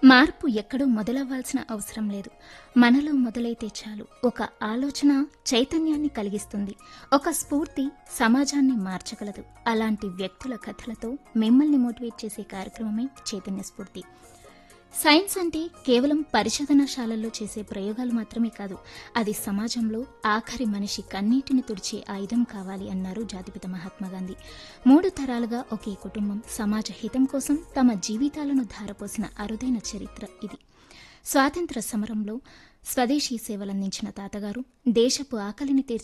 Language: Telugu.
మార్పు ఎక్కడో మొదలవ్వాల్సిన అవసరం లేదు మనలో మొదలైతే చాలు ఒక ఆలోచన చైతన్యాన్ని కలిగిస్తుంది ఒక స్ఫూర్తి సమాజాన్ని మార్చగలదు అలాంటి వ్యక్తుల కథలతో మిమ్మల్ని మోటివేట్ చేసే కార్యక్రమమే చైతన్య స్ఫూర్తి సైన్స్ అంటే కేవలం పరిశోధనశాలల్లో చేసే ప్రయోగాలు మాత్రమే కాదు అది సమాజంలో ఆఖరి మనిషి కన్నీటిని తుడిచే ఆయుధం కావాలి అన్నారు జాతిపిత మహాత్మా గాంధీ మూడు తరాలుగా ఒకే కుటుంబం సమాజ హితం కోసం తమ జీవితాలను ధారపోసిన అరుదైన చరిత్ర ఇది స్వాతంత్ర సమరంలో స్వదేశీ సేవలందించిన తాతగారు దేశపు ఆకలిని తీర్చే